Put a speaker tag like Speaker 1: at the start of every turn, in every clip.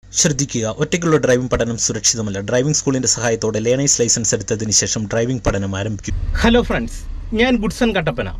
Speaker 1: ശ്രദ്ധിക്കുക ഒറ്റയ്ക്കുള്ള ഡ്രൈവിംഗ് പഠനം സുരക്ഷിതമല്ല ഡ്രൈവിംഗ് സ്കൂളിന്റെ സഹായത്തോടെ ലേണേഴ്സ് ലൈസൻസ് എടുത്തതിന് ശേഷം ഡ്രൈവിംഗ് പഠനം ആരംഭിക്കും
Speaker 2: ഹലോ ഫ്രണ്ട്സ് ഞാൻ ഗുഡ്സൺ കട്ടപ്പന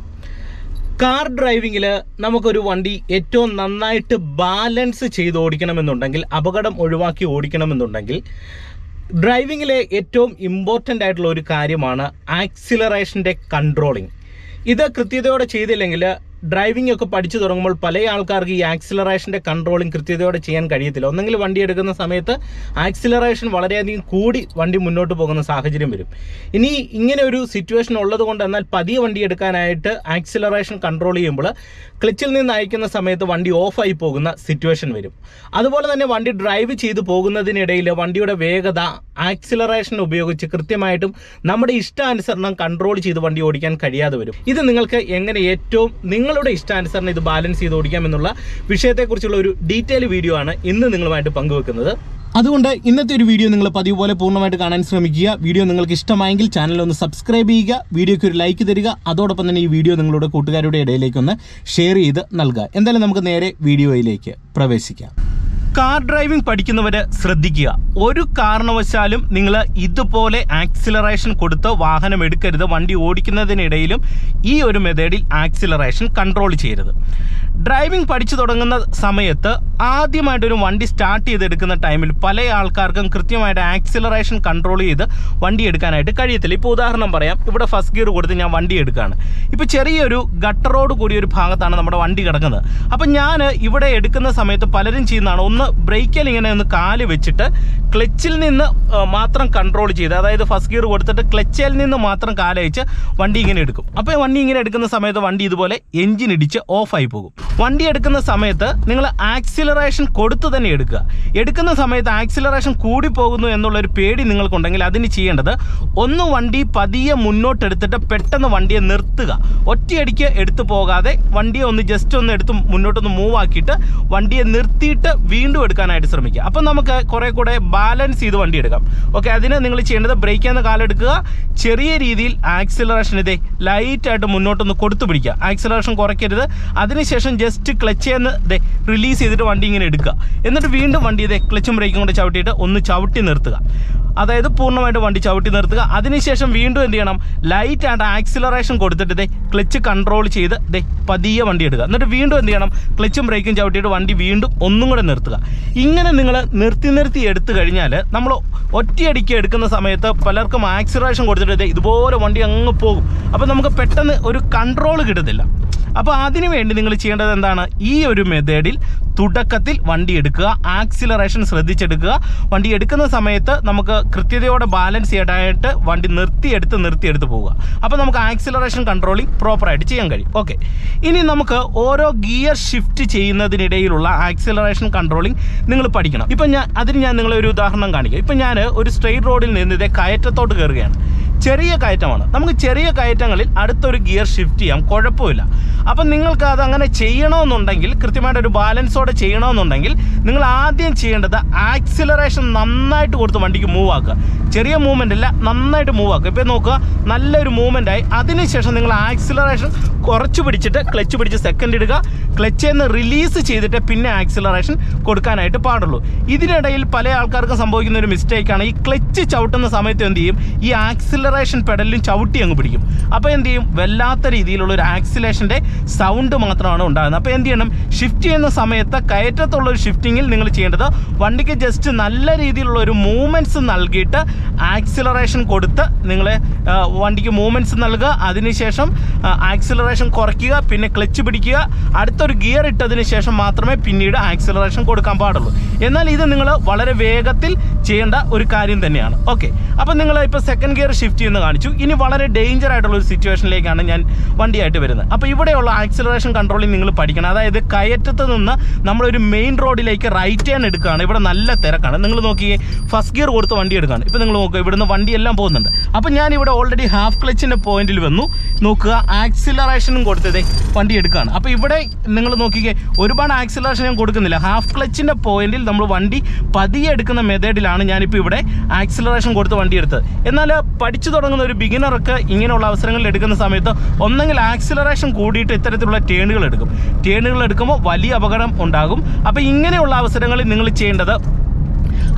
Speaker 2: കാർ ഡ്രൈവിങ്ങിൽ നമുക്കൊരു വണ്ടി ഏറ്റവും നന്നായിട്ട് ബാലൻസ് ചെയ്ത് ഓടിക്കണമെന്നുണ്ടെങ്കിൽ അപകടം ഒഴിവാക്കി ഓടിക്കണമെന്നുണ്ടെങ്കിൽ ഡ്രൈവിങ്ങിലെ ഏറ്റവും ഇമ്പോർട്ടൻ്റ് ആയിട്ടുള്ള ഒരു കാര്യമാണ് ആക്സിലറേഷൻ്റെ കൺട്രോളിങ് ഇത് കൃത്യതയോടെ ചെയ്തില്ലെങ്കിൽ ഡ്രൈവിംഗ് ഒക്കെ പഠിച്ചു തുടങ്ങുമ്പോൾ പല ആൾക്കാർക്ക് ഈ ആക്സിലറേഷൻ്റെ കൺട്രോളിങ് കൃത്യതയോടെ ചെയ്യാൻ കഴിയത്തില്ല ഒന്നെങ്കിൽ വണ്ടി എടുക്കുന്ന സമയത്ത് ആക്സിലറേഷൻ വളരെയധികം കൂടി വണ്ടി മുന്നോട്ട് പോകുന്ന സാഹചര്യം വരും ഇനി ഇങ്ങനെ ഒരു സിറ്റുവേഷൻ ഉള്ളത് കൊണ്ട് എന്നാൽ പതിയെ വണ്ടി എടുക്കാനായിട്ട് ആക്സിലറേഷൻ കൺട്രോൾ ചെയ്യുമ്പോൾ ക്ലച്ചിൽ നിന്ന് അയക്കുന്ന സമയത്ത് വണ്ടി ഓഫായി പോകുന്ന സിറ്റുവേഷൻ വരും അതുപോലെ തന്നെ വണ്ടി ഡ്രൈവ് ചെയ്ത് പോകുന്നതിനിടയിൽ വണ്ടിയുടെ വേഗത ആക്സിലറേഷൻ ഉപയോഗിച്ച് കൃത്യമായിട്ടും നമ്മുടെ ഇഷ്ടാനുസരണം കൺട്രോൾ ചെയ്ത് വണ്ടി ഓടിക്കാൻ കഴിയാതെ വരും ഇത് നിങ്ങൾക്ക് എങ്ങനെ ഏറ്റവും നിങ്ങളുടെ ഇഷ്ടാനുസരണം ഇത് ബാലൻസ് ചെയ്ത് ഓടിക്കാം എന്നുള്ള വിഷയത്തെക്കുറിച്ചുള്ള ഒരു ഡീറ്റെയിൽ വീഡിയോ ആണ് ഇന്ന് നിങ്ങളുമായിട്ട് പങ്കുവെക്കുന്നത് അതുകൊണ്ട് ഇന്നത്തെ ഒരു വീഡിയോ നിങ്ങൾ പതിവ് പോലെ പൂർണ്ണമായിട്ട് കാണാൻ ശ്രമിക്കുക വീഡിയോ നിങ്ങൾക്ക് ഇഷ്ടമായെങ്കിൽ ചാനൽ ഒന്ന് സബ്സ്ക്രൈബ് ചെയ്യുക വീഡിയോയ്ക്ക് ഒരു ലൈക്ക് തരിക അതോടൊപ്പം തന്നെ ഈ വീഡിയോ നിങ്ങളുടെ കൂട്ടുകാരുടെ ഇടയിലേക്ക് ഒന്ന് ഷെയർ ചെയ്ത് നൽകുക എന്തായാലും നമുക്ക് നേരെ വീഡിയോയിലേക്ക് പ്രവേശിക്കാം കാർ ഡ്രൈവിംഗ് പഠിക്കുന്നവര് ശ്രദ്ധിക്കുക ഒരു കാരണവശാലും നിങ്ങൾ ഇതുപോലെ ആക്സിലറേഷൻ കൊടുത്ത് വാഹനം എടുക്കരുത് വണ്ടി ഓടിക്കുന്നതിനിടയിലും ഈ ഒരു മെത്തേഡിൽ ആക്സിലറേഷൻ കൺട്രോൾ ചെയ്യരുത് ഡ്രൈവിംഗ് പഠിച്ചു തുടങ്ങുന്ന സമയത്ത് ആദ്യമായിട്ടൊരു വണ്ടി സ്റ്റാർട്ട് ചെയ്തെടുക്കുന്ന ടൈമിൽ പല ആൾക്കാർക്കും കൃത്യമായിട്ട് ആക്സിലറേഷൻ കൺട്രോൾ ചെയ്ത് വണ്ടി എടുക്കാനായിട്ട് കഴിയത്തില്ല ഇപ്പോൾ ഉദാഹരണം പറയാം ഇവിടെ ഫസ്റ്റ് ഗിയർ കൊടുത്ത് ഞാൻ വണ്ടി എടുക്കുകയാണ് ഇപ്പോൾ ചെറിയൊരു ഗട്ടറോട് കൂടിയ ഒരു ഭാഗത്താണ് നമ്മുടെ വണ്ടി കിടക്കുന്നത് അപ്പം ഞാൻ ഇവിടെ എടുക്കുന്ന സമയത്ത് പലരും ചെയ്യുന്നതാണ് ഒന്ന് ബ്രേക്കിൽ ഇങ്ങനെ ഒന്ന് കാല് വെച്ചിട്ട് ക്ലച്ചിൽ നിന്ന് ആ, മാത്രം കൺട്രോൾ ചെയ്ത് അതായത് ഫസ്റ്റ് ഗിയർ കൊടുത്തിട്ട് ക്ലച്ചിൽ നിന്ന് മാത്രം കാലയച്ച് വണ്ടി ഇങ്ങനെ എടുക്കും അപ്പോൾ വണ്ടി ഇങ്ങനെ എടുക്കുന്ന സമയത്ത് വണ്ടി ഇതുപോലെ എഞ്ചിൻ ഇടിച്ച് ഓഫായി പോകും വണ്ടി എടുക്കുന്ന സമയത്ത് നിങ്ങൾ ആക്സിലറേഷൻ കൊടുത്തു തന്നെ എടുക്കുക എടുക്കുന്ന സമയത്ത് ആക്സിലറേഷൻ കൂടി പോകുന്നു എന്നുള്ളൊരു പേടി നിങ്ങൾക്കുണ്ടെങ്കിൽ അതിന് ചെയ്യേണ്ടത് ഒന്ന് വണ്ടി പതിയെ മുന്നോട്ടെടുത്തിട്ട് പെട്ടെന്ന് വണ്ടിയെ നിർത്തുക ഒറ്റയടിക്ക് എടുത്തു പോകാതെ വണ്ടിയെ ഒന്ന് ജസ്റ്റ് ഒന്ന് എടുത്ത് മുന്നോട്ടൊന്ന് മൂവ് ആക്കിയിട്ട് വണ്ടിയെ നിർത്തിയിട്ട് വീണ്ടും എടുക്കാനായിട്ട് ശ്രമിക്കുക അപ്പം നമുക്ക് കുറെ കൂടെ ബാലൻസ് ചെയ്ത് വണ്ടി എടുക്കാം ഓക്കെ അതിന് നിങ്ങൾ ചെയ്യേണ്ടത് ബ്രേക്ക് ചെയ്യുന്ന കാലെടുക്കുക ചെറിയ രീതിയിൽ ആക്സിലറേഷൻ ഇതേ ലൈറ്റായിട്ട് മുന്നോട്ടൊന്ന് കൊടുത്തു പിടിക്കുക ആക്സിലറേഷൻ കുറയ്ക്കരുത് അതിനുശേഷം ജസ്റ്റ് ക്ലച്ച് ചെയ്യുന്ന ദേ റിലീസ് ചെയ്തിട്ട് വണ്ടി ഇങ്ങനെ എടുക്കുക എന്നിട്ട് വീണ്ടും വണ്ടി ഇതേ ക്ലച്ചും ബ്രേക്കും കൊണ്ട് ചവിട്ടിയിട്ട് ഒന്ന് ചവിട്ടി നിർത്തുക അതായത് പൂർണ്ണമായിട്ട് വണ്ടി ചവിട്ടി നിർത്തുക അതിനുശേഷം വീണ്ടും എന്ത് ചെയ്യണം ലൈറ്റ് ആയിട്ട് ആക്സിലറേഷൻ കൊടുത്തിട്ട് ദേ ക്ലച്ച് കൺട്രോൾ ചെയ്ത് ദേ പതിയെ വണ്ടി എടുക്കുക എന്നിട്ട് വീണ്ടും എന്ത് ചെയ്യണം ക്ലച്ചും ബ്രേക്കും ചവിട്ടിയിട്ട് വണ്ടി വീണ്ടും ഒന്നും കൂടെ നിർത്തുക ഇങ്ങനെ നിങ്ങൾ നിർത്തി നിർത്തി എടുത്തു കഴിഞ്ഞാൽ നമ്മൾ ഒറ്റയടിക്ക് എടുക്കുന്ന സമയത്ത് പലർക്കും ആക്സിലറേഷൻ കൊടുത്തിട്ട് ദേ ഇതുപോലെ വണ്ടി അങ്ങ് പോകും അപ്പോൾ നമുക്ക് പെട്ടെന്ന് ഒരു കൺട്രോൾ കിട്ടത്തില്ല അപ്പോൾ അതിനു വേണ്ടി നിങ്ങൾ ചെയ്യേണ്ടത് എന്താണ് ഈ ഒരു മെത്തേഡിൽ തുടക്കത്തിൽ വണ്ടി എടുക്കുക ആക്സിലറേഷൻ ശ്രദ്ധിച്ചെടുക്കുക വണ്ടി എടുക്കുന്ന സമയത്ത് നമുക്ക് കൃത്യതയോടെ ബാലൻസ് ചെയ്യാനായിട്ട് വണ്ടി നിർത്തിയെടുത്ത് നിർത്തിയെടുത്ത് പോവുക അപ്പോൾ നമുക്ക് ആക്സിലറേഷൻ കൺട്രോളിങ് പ്രോപ്പറായിട്ട് ചെയ്യാൻ കഴിയും ഓക്കെ ഇനി നമുക്ക് ഓരോ ഗിയർ ഷിഫ്റ്റ് ചെയ്യുന്നതിനിടയിലുള്ള ആക്സിലറേഷൻ കൺട്രോളിങ് നിങ്ങൾ പഠിക്കണം ഇപ്പം ഞാൻ അതിന് ഞാൻ നിങ്ങളെ ഒരു ഉദാഹരണം കാണിക്കാം ഇപ്പം ഞാൻ ഒരു സ്ട്രെയിറ്റ് റോഡിൽ നിന്ന് ഇതേ കയറ്റത്തോട്ട് കയറുകയാണ് ചെറിയ കയറ്റമാണ് നമുക്ക് ചെറിയ കയറ്റങ്ങളിൽ അടുത്തൊരു ഗിയർ ഷിഫ്റ്റ് ചെയ്യാം കുഴപ്പമില്ല അപ്പം നിങ്ങൾക്ക് അത് അങ്ങനെ ചെയ്യണമെന്നുണ്ടെങ്കിൽ കൃത്യമായിട്ട് ഒരു ബാലൻസോടെ ചെയ്യണമെന്നുണ്ടെങ്കിൽ നിങ്ങൾ ആദ്യം ചെയ്യേണ്ടത് ആക്സിലറേഷൻ നന്നായിട്ട് കൊടുത്ത് വണ്ടിക്ക് മൂവ് ആക്കുക ചെറിയ മൂവ്മെൻ്റ് അല്ല നന്നായിട്ട് മൂവ് ആക്കുക ഇപ്പം നോക്കുക നല്ലൊരു മൂവ്മെൻ്റ് ആയി അതിനുശേഷം നിങ്ങൾ ആക്സിലറേഷൻ കുറച്ച് പിടിച്ചിട്ട് ക്ലച്ച് പിടിച്ച് സെക്കൻഡ് ഇടുക ക്ലച്ചിൽ നിന്ന് റിലീസ് ചെയ്തിട്ട് പിന്നെ ആക്സിലറേഷൻ കൊടുക്കാനായിട്ട് പാടുള്ളൂ ഇതിനിടയിൽ പല ആൾക്കാർക്കും സംഭവിക്കുന്ന ഒരു മിസ്റ്റേക്കാണ് ഈ ക്ലച്ച് ചവിട്ടുന്ന സമയത്ത് എന്ത് ചെയ്യും ഈ ആക്സിലറേഷൻ പെഡലിലും ചവിട്ടി അങ്ങ് പിടിക്കും അപ്പോൾ എന്ത് ചെയ്യും വല്ലാത്ത രീതിയിലുള്ള ഒരു ആക്സിലേഷൻ്റെ സൗണ്ട് മാത്രമാണ് ഉണ്ടാകുന്നത് അപ്പോൾ എന്ത് ചെയ്യണം ഷിഫ്റ്റ് ചെയ്യുന്ന സമയത്ത് കയറ്റത്തുള്ള ഒരു ഷിഫ്റ്റിങ്ങിൽ നിങ്ങൾ ചെയ്യേണ്ടത് വണ്ടിക്ക് ജസ്റ്റ് നല്ല രീതിയിലുള്ള ഒരു മൂവ്മെൻറ്റ്സ് നൽകിയിട്ട് ആക്സിലറേഷൻ കൊടുത്ത് നിങ്ങൾ വണ്ടിക്ക് മൂവ്മെൻറ്റ്സ് നൽകുക അതിനുശേഷം ആക്സിലറേഷൻ കുറയ്ക്കുക പിന്നെ ക്ലച്ച് പിടിക്കുക അടുത്തൊരു ഗിയർ ഇട്ടതിന് ശേഷം മാത്രമേ പിന്നീട് ആക്സിലറേഷൻ കൊടുക്കാൻ പാടുള്ളൂ എന്നാൽ ഇത് നിങ്ങൾ വളരെ വേഗത്തിൽ ചെയ്യേണ്ട ഒരു കാര്യം തന്നെയാണ് ഓക്കെ അപ്പം നിങ്ങൾ ഇപ്പോൾ സെക്കൻഡ് ഗിയർ ഷിഫ്റ്റ് ചെയ്യുന്ന കാണിച്ചു ഇനി വളരെ ഡേഞ്ചർ ആയിട്ടുള്ള ഒരു സിറ്റുവേഷനിലേക്കാണ് ഞാൻ വണ്ടിയായിട്ട് വരുന്നത് അപ്പോൾ ഇവിടെയുള്ള ആക്സിലറേഷൻ കൺട്രോളിങ് നിങ്ങൾ പഠിക്കണം അതായത് കയറ്റത്ത് നിന്ന് നമ്മളൊരു മെയിൻ റോഡിലേക്ക് റൈറ്റ് ടേൺ എടുക്കുകയാണ് ഇവിടെ നല്ല തിരക്കാണ് നിങ്ങൾ നോക്കിയേ ഫസ്റ്റ് ഗിയർ കൊടുത്ത് വണ്ടി എടുക്കുകയാണ് ഇപ്പോൾ നിങ്ങൾ നോക്കുക ഇവിടുന്ന് വണ്ടി എല്ലാം പോകുന്നുണ്ട് അപ്പോൾ ഞാൻ ഇവിടെ ഓൾറെഡി ഹാഫ് ക്ലച്ചിൻ്റെ പോയിന്റിൽ വന്നു നോക്കുക ആക്സിലറേഷനും കൊടുത്തതേ വണ്ടി എടുക്കുകയാണ് അപ്പോൾ ഇവിടെ നിങ്ങൾ നോക്കിക്കേ ഒരുപാട് ആക്സിലറേഷൻ ഞാൻ കൊടുക്കുന്നില്ല ഹാഫ് ക്ലച്ചിൻ്റെ പോയിന്റിൽ നമ്മൾ വണ്ടി പതിയെ എടുക്കുന്ന മെത്തേഡിലാണ് ഞാനിപ്പോൾ ഇവിടെ ആക്സിലറേഷൻ കൊടുത്ത് വണ്ടി എടുത്തത് എന്നാൽ പഠിച്ചു തുടങ്ങുന്ന ഒരു ബിഗിനർക്ക് ഇങ്ങനെയുള്ള അവസരങ്ങളിൽ എടുക്കുന്ന സമയത്ത് ഒന്നെങ്കിൽ ആക്സിലറേഷൻ കൂടിയിട്ട് ഇത്തരത്തിലുള്ള ടേണുകൾ എടുക്കും ടേണുകൾ എടുക്കുമ്പോൾ വലിയ അപകടം ഉണ്ടാകും അപ്പോൾ ഇങ്ങനെയുള്ള അവസരങ്ങളിൽ നിങ്ങൾ ചെയ്യേണ്ടത്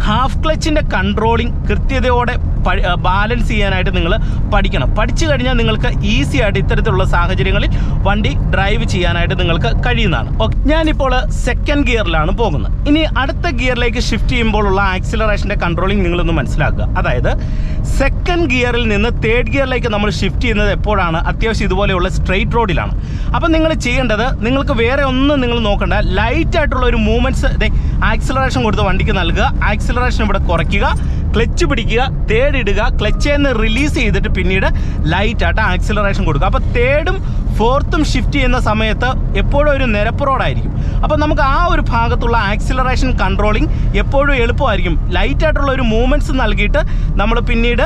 Speaker 2: ഹാഫ് ക്ലച്ചിൻ്റെ കൺട്രോളിങ് കൃത്യതയോടെ ബാലൻസ് ചെയ്യാനായിട്ട് നിങ്ങൾ പഠിക്കണം പഠിച്ചു കഴിഞ്ഞാൽ നിങ്ങൾക്ക് ഈസി ആയിട്ട് ഇത്തരത്തിലുള്ള സാഹചര്യങ്ങളിൽ വണ്ടി ഡ്രൈവ് ചെയ്യാനായിട്ട് നിങ്ങൾക്ക് കഴിയുന്നതാണ് ഓക്കെ ഞാനിപ്പോൾ സെക്കൻഡ് ഗിയറിലാണ് പോകുന്നത് ഇനി അടുത്ത ഗിയറിലേക്ക് ഷിഫ്റ്റ് ചെയ്യുമ്പോഴുള്ള ആക്സിലറേഷൻ്റെ കൺട്രോളിങ് നിങ്ങളൊന്ന് മനസ്സിലാക്കുക അതായത് സെക്കൻഡ് ഗിയറിൽ നിന്ന് തേർഡ് ഗിയറിലേക്ക് നമ്മൾ ഷിഫ്റ്റ് ചെയ്യുന്നത് എപ്പോഴാണ് അത്യാവശ്യം ഇതുപോലെയുള്ള സ്ട്രെയിറ്റ് റോഡിലാണ് അപ്പം നിങ്ങൾ ചെയ്യേണ്ടത് നിങ്ങൾക്ക് വേറെ ഒന്നും നിങ്ങൾ നോക്കണ്ട ലൈറ്റ് ആയിട്ടുള്ള ഒരു മൂവ്മെൻറ്റ്സ് ആക്സിലറേഷൻ കൊടുത്ത് വണ്ടിക്ക് നൽകുക ആക്സിലറേഷൻ ഇവിടെ കുറയ്ക്കുക ക്ലച്ച് പിടിക്കുക തേർഡ് ഇടുക ക്ലച്ചിൽ നിന്ന് റിലീസ് ചെയ്തിട്ട് പിന്നീട് ലൈറ്റ് ആയിട്ട് ആക്സിലറേഷൻ കൊടുക്കുക അപ്പോൾ തേർഡും ഫോർത്തും ഷിഫ്റ്റ് ചെയ്യുന്ന സമയത്ത് എപ്പോഴും ഒരു നിരപ്പ് റോഡായിരിക്കും അപ്പോൾ നമുക്ക് ആ ഒരു ഭാഗത്തുള്ള ആക്സിലറേഷൻ കൺട്രോളിങ് എപ്പോഴും എളുപ്പമായിരിക്കും ലൈറ്റ് ആയിട്ടുള്ള ഒരു മൂവ്മെൻറ്റ്സ് നൽകിയിട്ട് നമ്മൾ പിന്നീട്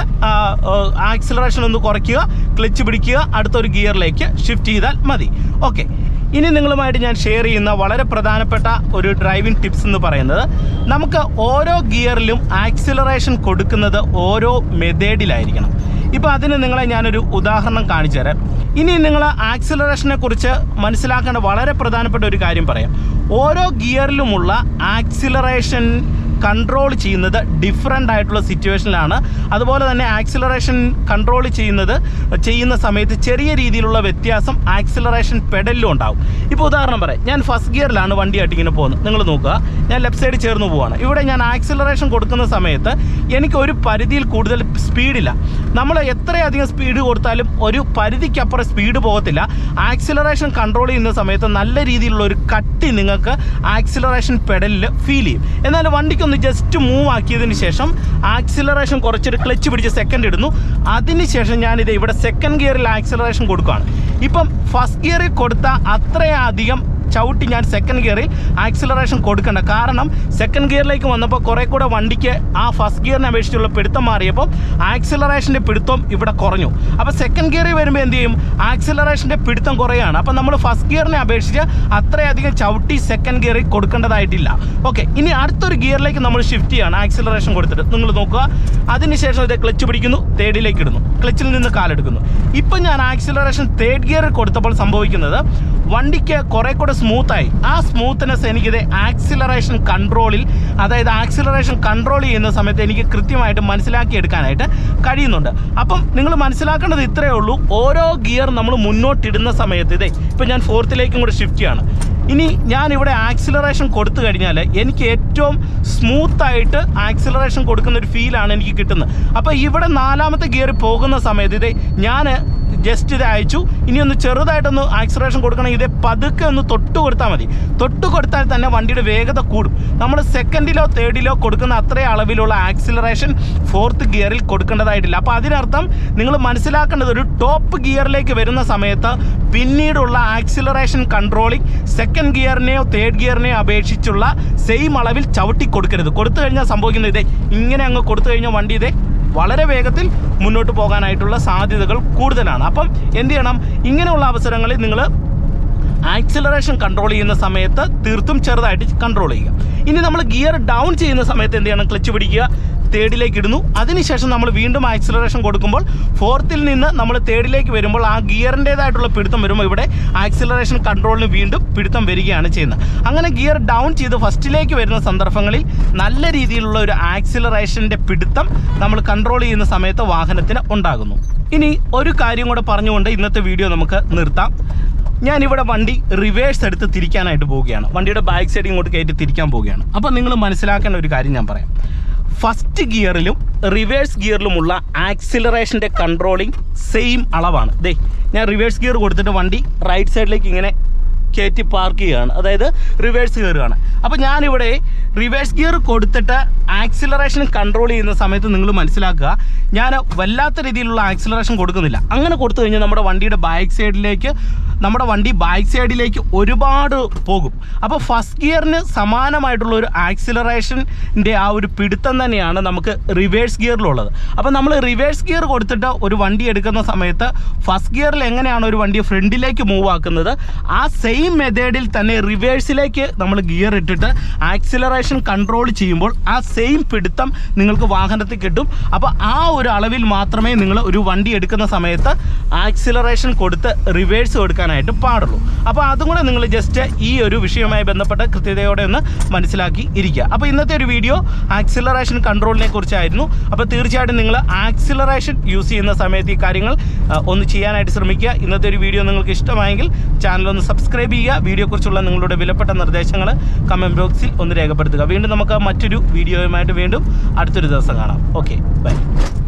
Speaker 2: ആക്സിലറേഷൻ ഒന്ന് കുറയ്ക്കുക ക്ലച്ച് പിടിക്കുക അടുത്തൊരു ഗിയറിലേക്ക് ഷിഫ്റ്റ് ചെയ്താൽ മതി ഓക്കെ ഇനി നിങ്ങളുമായിട്ട് ഞാൻ ഷെയർ ചെയ്യുന്ന വളരെ പ്രധാനപ്പെട്ട ഒരു ഡ്രൈവിംഗ് ടിപ്സ് എന്ന് പറയുന്നത് നമുക്ക് ഓരോ ഗിയറിലും ആക്സിലറേഷൻ കൊടുക്കുന്നത് ഓരോ മെത്തേഡിലായിരിക്കണം ഇപ്പോൾ അതിന് നിങ്ങളെ ഞാനൊരു ഉദാഹരണം കാണിച്ചു തരാം ഇനി നിങ്ങൾ ആക്സിലറേഷനെ കുറിച്ച് മനസ്സിലാക്കേണ്ട വളരെ പ്രധാനപ്പെട്ട ഒരു കാര്യം പറയാം ഓരോ ഗിയറിലുമുള്ള ആക്സിലറേഷൻ കൺട്രോൾ ചെയ്യുന്നത് ഡിഫറെൻ്റ് ആയിട്ടുള്ള സിറ്റുവേഷനിലാണ് അതുപോലെ തന്നെ ആക്സിലറേഷൻ കൺട്രോൾ ചെയ്യുന്നത് ചെയ്യുന്ന സമയത്ത് ചെറിയ രീതിയിലുള്ള വ്യത്യാസം ആക്സിലറേഷൻ പെഡലിലും ഉണ്ടാവും ഇപ്പോൾ ഉദാഹരണം പറയാം ഞാൻ ഫസ്റ്റ് ഗിയറിലാണ് വണ്ടിയായിട്ട് ഇങ്ങനെ പോകുന്നത് നിങ്ങൾ നോക്കുക ഞാൻ ലെഫ്റ്റ് സൈഡ് ചേർന്ന് പോവാണ് ഇവിടെ ഞാൻ ആക്സിലറേഷൻ കൊടുക്കുന്ന സമയത്ത് എനിക്ക് ഒരു പരിധിയിൽ കൂടുതൽ സ്പീഡില്ല നമ്മൾ എത്രയധികം സ്പീഡ് കൊടുത്താലും ഒരു പരിധിക്കപ്പുറം സ്പീഡ് പോകത്തില്ല ആക്സിലറേഷൻ കൺട്രോൾ ചെയ്യുന്ന സമയത്ത് നല്ല രീതിയിലുള്ള ഒരു കട്ടി നിങ്ങൾക്ക് ആക്സിലറേഷൻ പെഡലിൽ ഫീൽ ചെയ്യും എന്നാൽ വണ്ടിക്ക് ഒന്ന് ജസ്റ്റ് മൂവ് ആക്കിയതിന് ശേഷം ആക്സിലറേഷൻ കുറച്ചൊരു ക്ലച്ച് പിടിച്ച് സെക്കൻഡ് ഇടുന്നു അതിനുശേഷം ഞാനിത് ഇവിടെ സെക്കൻഡ് ഗിയറിൽ ആക്സിലറേഷൻ കൊടുക്കുകയാണ് ഇപ്പം ഫസ്റ്റ് ഗിയറിൽ കൊടുത്ത അത്രയധികം ചവിട്ടി ഞാൻ സെക്കൻഡ് ഗിയറിൽ ആക്സിലറേഷൻ കൊടുക്കണ്ട കാരണം സെക്കൻഡ് ഗിയറിലേക്ക് വന്നപ്പോൾ കുറേ കൂടെ വണ്ടിക്ക് ആ ഫസ്റ്റ് ഗിയറിനെ അപേക്ഷിച്ചുള്ള പിടുത്തം മാറിയപ്പോൾ ആക്സിലറേഷൻ്റെ പിടുത്തം ഇവിടെ കുറഞ്ഞു അപ്പോൾ സെക്കൻഡ് ഗിയറിൽ വരുമ്പോൾ എന്ത് ചെയ്യും ആക്സിലറേഷൻ്റെ പിടുത്തം കുറയാണ് അപ്പോൾ നമ്മൾ ഫസ്റ്റ് ഗിയറിനെ അപേക്ഷിച്ച് അത്രയധികം ചവിട്ടി സെക്കൻഡ് ഗിയറിൽ കൊടുക്കേണ്ടതായിട്ടില്ല ഓക്കെ ഇനി അടുത്തൊരു ഗിയറിലേക്ക് നമ്മൾ ഷിഫ്റ്റ് ചെയ്യാണ് ആക്സിലറേഷൻ കൊടുത്തിട്ട് നിങ്ങൾ നോക്കുക അതിനുശേഷം ഇത് ക്ലച്ച് പിടിക്കുന്നു തേർഡിലേക്ക് ഇടുന്നു ക്ലച്ചിൽ നിന്ന് കാലെടുക്കുന്നു ഇപ്പം ഞാൻ ആക്സിലറേഷൻ തേർഡ് ഗിയറിൽ കൊടുത്തപ്പോൾ സംഭവിക്കുന്നത് വണ്ടിക്ക് കുറെ കൂടെ സ്മൂത്തായി ആ സ്മൂത്ത്നെസ് എനിക്കിത് ആക്സിലറേഷൻ കൺട്രോളിൽ അതായത് ആക്സിലറേഷൻ കൺട്രോൾ ചെയ്യുന്ന സമയത്ത് എനിക്ക് കൃത്യമായിട്ട് മനസ്സിലാക്കിയെടുക്കാനായിട്ട് കഴിയുന്നുണ്ട് അപ്പം നിങ്ങൾ മനസ്സിലാക്കേണ്ടത് ഇത്രയേ ഉള്ളൂ ഓരോ ഗിയർ നമ്മൾ മുന്നോട്ടിടുന്ന സമയത്ത് ഇതേ ഇപ്പം ഞാൻ ഫോർത്തിലേക്കും കൂടെ ഷിഫ്റ്റ് ചെയ്യാണ് ഇനി ഞാൻ ഇവിടെ ആക്സിലറേഷൻ കൊടുത്തു കഴിഞ്ഞാൽ എനിക്ക് ഏറ്റവും സ്മൂത്തായിട്ട് ആക്സിലറേഷൻ കൊടുക്കുന്ന ഒരു ഫീലാണ് എനിക്ക് കിട്ടുന്നത് അപ്പോൾ ഇവിടെ നാലാമത്തെ ഗിയറിൽ പോകുന്ന സമയത്ത് ഇതേ ഞാൻ ജസ്റ്റ് ഇത് അയച്ചു ഇനി ഒന്ന് ചെറുതായിട്ടൊന്ന് ആക്സിലറേഷൻ കൊടുക്കണമെങ്കിൽ ഇതേ പതുക്കെ ഒന്ന് തൊട്ട് കൊടുത്താൽ മതി തൊട്ട് കൊടുത്താൽ തന്നെ വണ്ടിയുടെ വേഗത കൂടും നമ്മൾ സെക്കൻഡിലോ തേർഡിലോ കൊടുക്കുന്ന അത്രയും അളവിലുള്ള ആക്സിലറേഷൻ ഫോർത്ത് ഗിയറിൽ കൊടുക്കേണ്ടതായിട്ടില്ല അപ്പോൾ അതിനർത്ഥം നിങ്ങൾ മനസ്സിലാക്കേണ്ടത് ഒരു ടോപ്പ് ഗിയറിലേക്ക് വരുന്ന സമയത്ത് പിന്നീടുള്ള ആക്സിലറേഷൻ കൺട്രോളിങ് സെക്കൻഡ് ഗിയറിനെയോ തേർഡ് ഗിയറിനെയോ അപേക്ഷിച്ചുള്ള സെയിം അളവിൽ ചവിട്ടി കൊടുക്കരുത് കൊടുത്തു കഴിഞ്ഞാൽ സംഭവിക്കുന്നത് ഇതേ ഇങ്ങനെ അങ്ങ് കൊടുത്തു കഴിഞ്ഞാൽ വണ്ടി ഇതേ വളരെ വേഗത്തിൽ മുന്നോട്ട് പോകാനായിട്ടുള്ള സാധ്യതകൾ കൂടുതലാണ് അപ്പം എന്ത് ചെയ്യണം ഇങ്ങനെയുള്ള അവസരങ്ങളിൽ നിങ്ങൾ ആക്സിലറേഷൻ കൺട്രോൾ ചെയ്യുന്ന സമയത്ത് തീർത്തും ചെറുതായിട്ട് കൺട്രോൾ ചെയ്യുക ഇനി നമ്മൾ ഗിയർ ഡൗൺ ചെയ്യുന്ന സമയത്ത് എന്ത് ചെയ്യണം ക്ലച്ച് പിടിക്കുക തേർഡിലേക്ക് ഇടുന്നു അതിനുശേഷം നമ്മൾ വീണ്ടും ആക്സിലറേഷൻ കൊടുക്കുമ്പോൾ ഫോർത്തിൽ നിന്ന് നമ്മൾ തേർഡിലേക്ക് വരുമ്പോൾ ആ ഗിയറിൻ്റേതായിട്ടുള്ള പിടുത്തം വരുമ്പോൾ ഇവിടെ ആക്സിലറേഷൻ കൺട്രോളിന് വീണ്ടും പിടുത്തം വരികയാണ് ചെയ്യുന്നത് അങ്ങനെ ഗിയർ ഡൗൺ ചെയ്ത് ഫസ്റ്റിലേക്ക് വരുന്ന സന്ദർഭങ്ങളിൽ നല്ല രീതിയിലുള്ള ഒരു ആക്സിലറേഷൻ്റെ പിടുത്തം നമ്മൾ കൺട്രോൾ ചെയ്യുന്ന സമയത്ത് വാഹനത്തിന് ഉണ്ടാകുന്നു ഇനി ഒരു കാര്യം കൂടെ പറഞ്ഞുകൊണ്ട് ഇന്നത്തെ വീഡിയോ നമുക്ക് നിർത്താം ഞാൻ ഇവിടെ വണ്ടി റിവേഴ്സ് എടുത്ത് തിരിക്കാനായിട്ട് പോവുകയാണ് വണ്ടിയുടെ ബാക്ക് സൈഡ് ഇങ്ങോട്ട് കയറ്റി തിരിക്കാൻ പോവുകയാണ് അപ്പോൾ നിങ്ങൾ മനസ്സിലാക്കേണ്ട ഒരു കാര്യം ഞാൻ പറയാം ഫസ്റ്റ് ഗിയറിലും റിവേഴ്സ് ഗിയറിലുമുള്ള ആക്സിലറേഷൻ്റെ കൺട്രോളിങ് സെയിം അളവാണ് ദേ ഞാൻ റിവേഴ്സ് ഗിയർ കൊടുത്തിട്ട് വണ്ടി റൈറ്റ് സൈഡിലേക്ക് ഇങ്ങനെ കയറ്റി പാർക്ക് ചെയ്യുകയാണ് അതായത് റിവേഴ്സ് കയറുകയാണ് അപ്പോൾ ഞാനിവിടെ റിവേഴ്സ് ഗിയർ കൊടുത്തിട്ട് ആക്സിലറേഷൻ കൺട്രോൾ ചെയ്യുന്ന സമയത്ത് നിങ്ങൾ മനസ്സിലാക്കുക ഞാൻ വല്ലാത്ത രീതിയിലുള്ള ആക്സിലറേഷൻ കൊടുക്കുന്നില്ല അങ്ങനെ കൊടുത്തു കഴിഞ്ഞാൽ നമ്മുടെ വണ്ടിയുടെ ബാക്ക് സൈഡിലേക്ക് നമ്മുടെ വണ്ടി ബാക്ക് സൈഡിലേക്ക് ഒരുപാട് പോകും അപ്പോൾ ഫസ്റ്റ് ഗിയറിന് സമാനമായിട്ടുള്ള ഒരു ആക്സിലറേഷൻ്റെ ആ ഒരു പിടുത്തം തന്നെയാണ് നമുക്ക് റിവേഴ്സ് ഗിയറിലുള്ളത് അപ്പോൾ നമ്മൾ റിവേഴ്സ് ഗിയർ കൊടുത്തിട്ട് ഒരു വണ്ടി എടുക്കുന്ന സമയത്ത് ഫസ്റ്റ് ഗിയറിൽ എങ്ങനെയാണ് ഒരു വണ്ടി ഫ്രണ്ടിലേക്ക് മൂവ് ആക്കുന്നത് ആ സെയിം മെത്തേഡിൽ തന്നെ റിവേഴ്സിലേക്ക് നമ്മൾ ഗിയർ ഇട്ടിട്ട് ആക്സിലറേഷൻ ആക്സിലറേഷൻ കൺട്രോൾ ചെയ്യുമ്പോൾ ആ സെയിം പിടുത്തം നിങ്ങൾക്ക് വാഹനത്തിൽ കിട്ടും അപ്പോൾ ആ ഒരു അളവിൽ മാത്രമേ നിങ്ങൾ ഒരു വണ്ടി എടുക്കുന്ന സമയത്ത് ആക്സിലറേഷൻ കൊടുത്ത് റിവേഴ്സ് കൊടുക്കാനായിട്ട് പാടുള്ളൂ അപ്പോൾ അതും കൂടെ നിങ്ങൾ ജസ്റ്റ് ഈ ഒരു വിഷയവുമായി ബന്ധപ്പെട്ട കൃത്യതയോടെ ഒന്ന് മനസ്സിലാക്കി ഇരിക്കുക അപ്പോൾ ഇന്നത്തെ ഒരു വീഡിയോ ആക്സിലറേഷൻ കൺട്രോളിനെ കുറിച്ചായിരുന്നു അപ്പോൾ തീർച്ചയായിട്ടും നിങ്ങൾ ആക്സിലറേഷൻ യൂസ് ചെയ്യുന്ന സമയത്ത് ഈ കാര്യങ്ങൾ ആ, ഒന്ന് ചെയ്യാനായിട്ട് ശ്രമിക്കുക ഇന്നത്തെ ഒരു വീഡിയോ നിങ്ങൾക്ക് ഇഷ്ടമായെങ്കിൽ ചാനൽ ഒന്ന് സബ്സ്ക്രൈബ് ചെയ്യുക വീഡിയോയെക്കുറിച്ചുള്ള നിങ്ങളുടെ വിലപ്പെട്ട നിർദ്ദേശങ്ങൾ കമൻറ്റ് ബോക്സിൽ ഒന്ന് രേഖപ്പെടുത്തുക വീണ്ടും നമുക്ക് മറ്റൊരു വീഡിയോയുമായിട്ട് വീണ്ടും അടുത്തൊരു ദിവസം കാണാം ഓക്കെ ബൈ